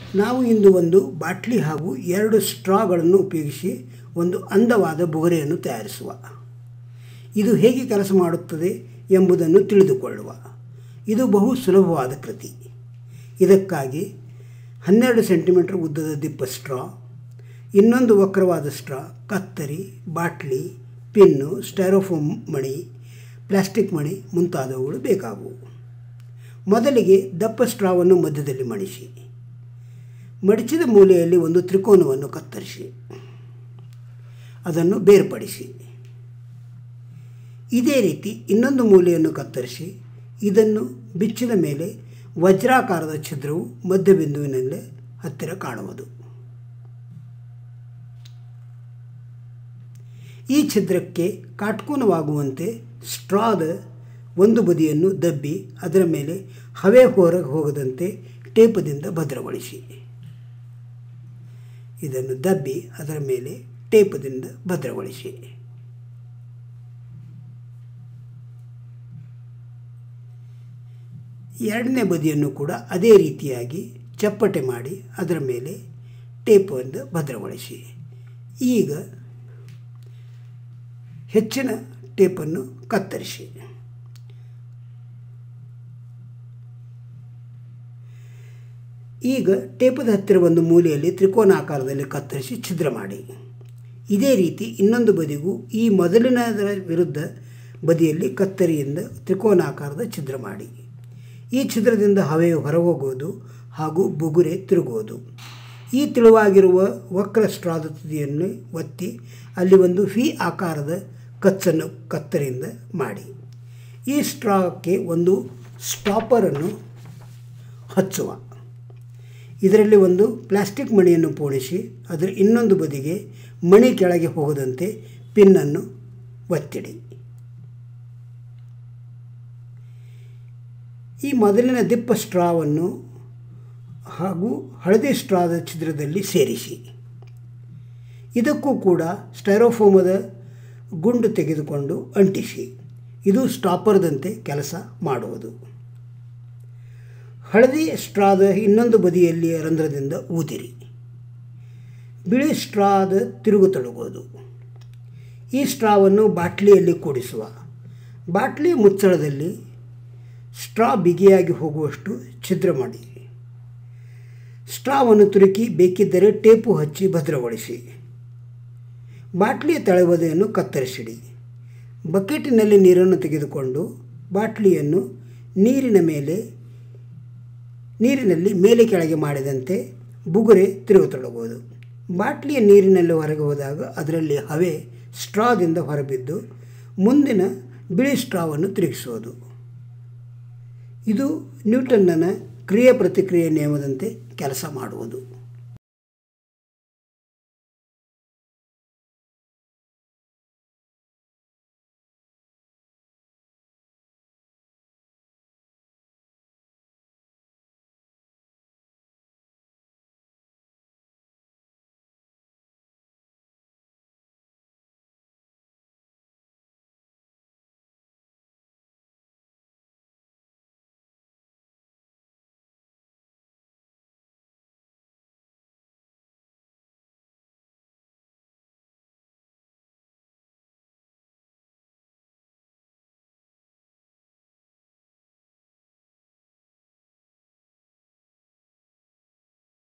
ನಾವು ಇಂದು ಒಂದು ಬಾಟ್ಲಿ ಹಾಗೂ ಎರಡು ಸ್ಟ್ರಾಗಳನ್ನು ಉಪಯೋಗಿಸಿ ಒಂದು ಅಂದವಾದ ಬುಗರೆಯನ್ನು ತಯಾರಿಸುವ ಇದು ಹೇಗೆ ಕೆಲಸ ಮಾಡುತ್ತದೆ ಎಂಬುದನ್ನು ತಿಳಿದುಕೊಳ್ಳುವ ಇದು ಬಹು ಸುಲಭವಾದ ಕೃತಿ ಇದಕ್ಕಾಗಿ ಹನ್ನೆರಡು ಸೆಂಟಿಮೀಟರ್ ಉದ್ದದ ದಿಪ್ಪ ಸ್ಟ್ರಾ ಇನ್ನೊಂದು ವಕ್ರವಾದ ಸ್ಟ್ರಾ ಕತ್ತರಿ ಬಾಟ್ಲಿ ಪಿನ್ನು ಸ್ಟೈರೋಫೋಮ್ ಮಣಿ ಪ್ಲಾಸ್ಟಿಕ್ ಮಣಿ ಮುಂತಾದವುಗಳು ಬೇಕಾಗುವು ಮೊದಲಿಗೆ ದಪ್ಪ ಸ್ಟ್ರಾವನ್ನು ಮಧ್ಯದಲ್ಲಿ ಮಡಿಸಿ ಮಡಿಚಿದ ಮೂಲೆಯಲ್ಲಿ ಒಂದು ತ್ರಿಕೋನವನ್ನು ಕತ್ತರಿಸಿ ಅದನ್ನು ಬೇರ್ಪಡಿಸಿ ಇದೇ ರೀತಿ ಇನ್ನೊಂದು ಮೂಲೆಯನ್ನು ಕತ್ತರಿಸಿ ಇದನ್ನು ಬಿಚ್ಚಿದ ಮೇಲೆ ವಜ್ರಾಕಾರದ ಛಿದ್ರವು ಮಧ್ಯಬಿಂದುವಿನಲ್ಲೇ ಹತ್ತಿರ ಕಾಣುವುದು ಈ ಛಿದ್ರಕ್ಕೆ ಕಾಟ್ಕೋನವಾಗುವಂತೆ ಸ್ಟ್ರಾದ ಒಂದು ಬದಿಯನ್ನು ದಬ್ಬಿ ಅದರ ಮೇಲೆ ಹವೆ ಹೊರಗೆ ಹೋಗದಂತೆ ಟೇಪದಿಂದ ಭದ್ರಗೊಳಿಸಿ ಇದನ್ನು ದಬ್ಬಿ ಅದರ ಮೇಲೆ ಟೇಪದಿಂದ ಭದ್ರಗೊಳಿಸಿ ಎರಡನೇ ಬದಿಯನ್ನು ಕೂಡ ಅದೇ ರೀತಿಯಾಗಿ ಚಪ್ಪಟೆ ಮಾಡಿ ಅದರ ಮೇಲೆ ಟೇಪನ್ನು ಭದ್ರಗೊಳಿಸಿ ಈಗ ಹೆಚ್ಚಿನ ಟೇಪನ್ನು ಕತ್ತರಿಸಿ ಈಗ ಟೇಪದ ಹತ್ತಿರ ಒಂದು ಮೂಲೆಯಲ್ಲಿ ತ್ರಿಕೋನಾಕಾರದಲ್ಲಿ ಕತ್ತರಿಸಿ ಛಿದ್ರ ಮಾಡಿ ಇದೇ ರೀತಿ ಇನ್ನೊಂದು ಬದಿಗೂ ಈ ಮೊದಲಿನದರ ವಿರುದ್ಧ ಬದಿಯಲ್ಲಿ ಕತ್ತರಿಯಿಂದ ತ್ರಿಕೋನಾಕಾರದ ಛಿದ್ರ ಮಾಡಿ ಈ ಛಿದ್ರದಿಂದ ಹವೆಯು ಹೊರಹೋಗುವುದು ಹಾಗೂ ಬುಗುರೆ ತಿರುಗುವುದು ಈ ತೆಳುವಾಗಿರುವ ವಕ್ರ ಸ್ಟ್ರಾದ ತುದಿಯನ್ನು ಒತ್ತಿ ಅಲ್ಲಿ ಒಂದು ಫಿ ಆಕಾರದ ಕಚ್ಚನ್ನು ಕತ್ತರಿಯಿಂದ ಮಾಡಿ ಈ ಸ್ಟ್ರಾಕ್ಕೆ ಒಂದು ಸ್ಟಾಪರನ್ನು ಹಚ್ಚುವ ಇದರಲ್ಲಿ ಒಂದು ಪ್ಲಾಸ್ಟಿಕ್ ಮಣಿಯನ್ನು ಪೋಣಿಸಿ ಅದರ ಇನ್ನೊಂದು ಬದಿಗೆ ಮಣಿ ಕೆಳಗೆ ಹೋಗದಂತೆ ಪಿನ್ನನ್ನು ಒತ್ತಿಡಿ ಈ ಮೊದಲಿನ ದಿಪ್ಪ ಸ್ಟ್ರಾವನ್ನು ಹಾಗೂ ಹಳದಿ ಸ್ಟ್ರಾದ ಛಿದ್ರದಲ್ಲಿ ಸೇರಿಸಿ ಇದಕ್ಕೂ ಕೂಡ ಸ್ಟೈರೋಫೋಮದ ಗುಂಡು ತೆಗೆದುಕೊಂಡು ಅಂಟಿಸಿ ಇದು ಸ್ಟಾಪರ್ದಂತೆ ಕೆಲಸ ಮಾಡುವುದು ಹಳದಿ ಸ್ಟ್ರಾದ ಇನ್ನೊಂದು ಬದಿಯಲ್ಲಿ ರಂಧ್ರದಿಂದ ಊದಿರಿ ಬಿಳಿ ಸ್ಟ್ರಾದ ತಿರುಗುತೊಡಗೋದು ಈ ಸ್ಟ್ರಾವನ್ನು ಬಾಟ್ಲಿಯಲ್ಲಿ ಕೂಡಿಸುವ ಬಾಟ್ಲಿ ಮುಚ್ಚಳದಲ್ಲಿ ಸ್ಟ್ರಾ ಬಿಗಿಯಾಗಿ ಹೋಗುವಷ್ಟು ಛಿದ್ರ ಮಾಡಿ ಸ್ಟ್ರಾವನ್ನು ತುರುಕಿ ಬೇಕಿದ್ದರೆ ಟೇಪು ಹಚ್ಚಿ ಭದ್ರಗೊಳಿಸಿ ಬಾಟ್ಲಿಯ ತಳಬದಿಯನ್ನು ಕತ್ತರಿಸಿಡಿ ಬಕೆಟಿನಲ್ಲಿ ನೀರನ್ನು ತೆಗೆದುಕೊಂಡು ಬಾಟ್ಲಿಯನ್ನು ನೀರಿನ ಮೇಲೆ ನೀರಿನಲ್ಲಿ ಮೇಲೆ ಕೆಳಗೆ ಮಾಡಿದಂತೆ ಬುಗುರೆ ತಿರುಗತೊಡಗುವುದು ಬಾಟ್ಲಿಯ ನೀರಿನಲ್ಲಿ ಹೊರಗೆ ಹೋದಾಗ ಅದರಲ್ಲಿ ಹವೆ ಸ್ಟ್ರಾದಿಂದ ಹೊರಬಿದ್ದು ಮುಂದಿನ ಬಿಳಿ ಸ್ಟ್ರಾವನ್ನು ತಿರುಗಿಸುವುದು ಇದು ನ್ಯೂಟನ್ನನ ಕ್ರಿಯೆ ಪ್ರತಿಕ್ರಿಯೆ ನಿಯಮದಂತೆ ಕೆಲಸ ಮಾಡುವುದು